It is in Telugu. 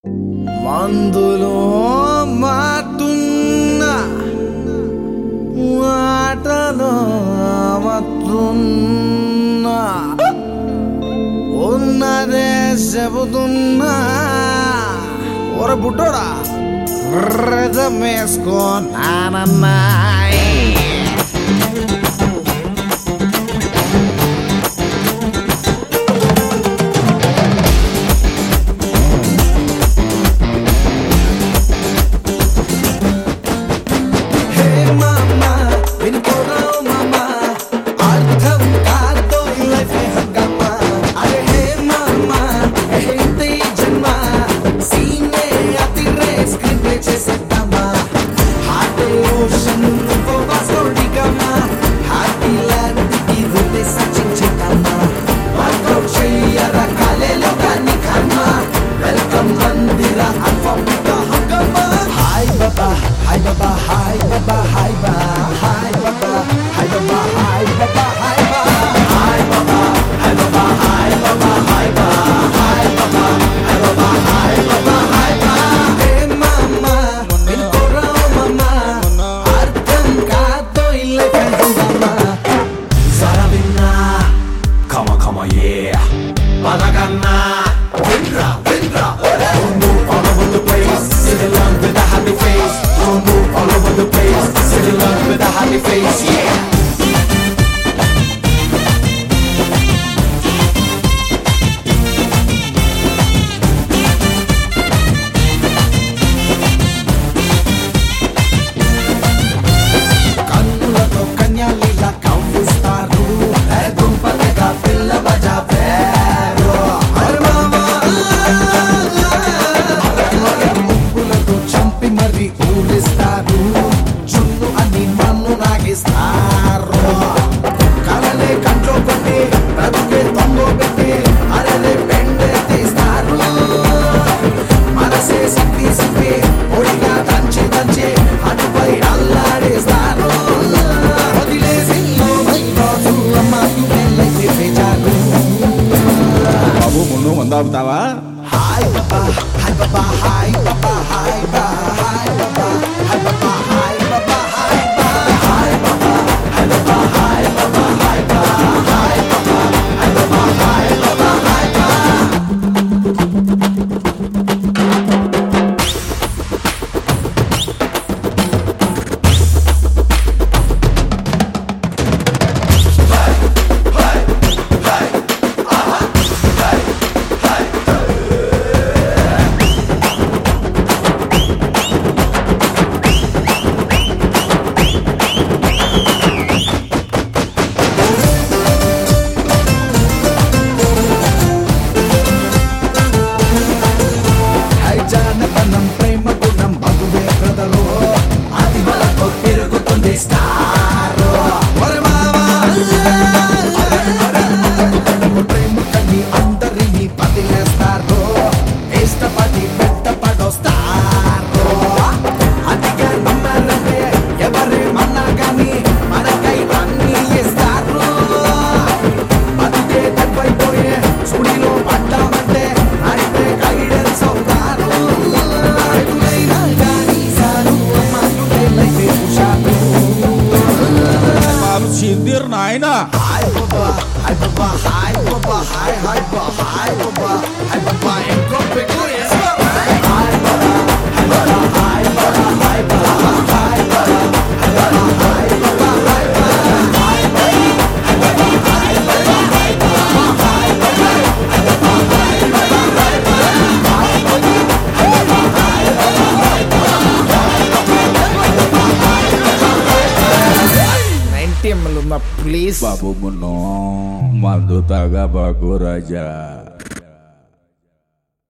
మందులో మాటున్న మాటలో మత్తున్నా ఉన్నదే చెబుతున్నా ఒర బుట్టోడా రథమేసుకో నానన్నాయి హే మామా వినుకోరావు మామా అర్థం కాదో ఈ లైఫ్ హంగమా అరే హే మామా ఏంటి ఈ జన్మ సీనే అతిరే స్క్రీన్ ప్లే చేసేద్దామా హార్ట్ ఓషన్ నువ్వు వాస్కోడిగమా హ్యాపీ ల్యాండ్కి రూటే సర్చింగ్ చేద్దామా వర్కౌట్ చెయ్యరా కాలేలో కానీ కర్మ వెల్కమ్ మందిర అల్ఫాబెట్ హంగమా హాయ్ బాబా హాయ్ బాబా హాయ్ బాబా హాయ్ బా హాయ్ బాబా హాయ్ బాబా హాయ్ బాబా హాయ్ బా హాయ్ బాబా హాయ్ బాబా హాయ్ బాబా హాయ్ బా హాయ్ బాబా హాయ్ బాబా హాయ్ బాబా హాయ్ బా హే మామా వినుకోరావు మామా అర్థం కాదో ఇల్లే కంటున్నామా Zara vinna, come on, come on, yeah. Panaganna, Vindra, Vindra, Don't move all over the place, sit along with a happy face. Don't move all over the place, sit along with a happy face, yeah. కన్నులతో కన్యాలీల కవ్విస్తారు ఏ దుంపలుగా పిల్ల బజా పేరు అరే మామా ముగ్గులతో చంపి మరి ఊరిస్తారు చున్ను అని నన్ను నాగిస్తారు కలలే కంట్లో కొట్టి బ్రతుకే తొంగో పెట్టి అరలే పెండే తీస్తారు మనసే సిప్పి సిప్పి పొడిగా దంచి దంచి అటుపై అల్లాడేస్తారు వదిలేసి రోజు అమ్మాయి చేశారు బాబు మున్ను మందాపుతావా హాయ్ బాబా హాయ్ బాబా హాయ్ బాబా హాయ్ బా హాయ్ బాబా హాయ్ బాబా హాయ్ బాబా హాయ్ బా హాయ్ బాబా హాయ్ బాబా హాయ్ బాబా హాయ్ బా హాయ్ బాబా హాయ్ బాబా హాయ్ బాబా హాయ్ బా హై జానపనం ప్రేమ గుణం మగువే బ్రదరు అది వరకు తిరుగుతుంది స్టార్ ఒరే మావా ప్రేమ కని అందరినీ పదిలేస్తారు ఇష్టపడి పెట్ట పడొస్తారు అతిగా నమ్మారంటే ఎవరేమన్నా కానీ మనకై అన్నీ ఇస్తారు బతుకే దెబ్బైపోయే సుడిలో పడ్డామంటే అయితే గైడెన్స్ అవుతారు ఎటులైనా కానీ సారు అమ్మాయులైతే హుషారు బాబు సిందిర్ నాయన హాయ్ బాబా హాయ్ బాబా హాయ్ బాబా హాయ్ హాయ్ బా హాయ్ బాబా హాయ్ బాబా ఇంకో పెగ్గు వేసుకో హాయ్ బాబా హాయ్ బాబా హాయ్ బాబా హాయ్ బాబా హాయ్ బాబా హాయ్ బాబా హాయ్ బాబా హాయ్ బాబా హాయ్ బాబా నైన్టీ ఎంఎల్ ఉందా ప్లీజ్ బాబు మున్ను మందు తాగా బాకు రాజా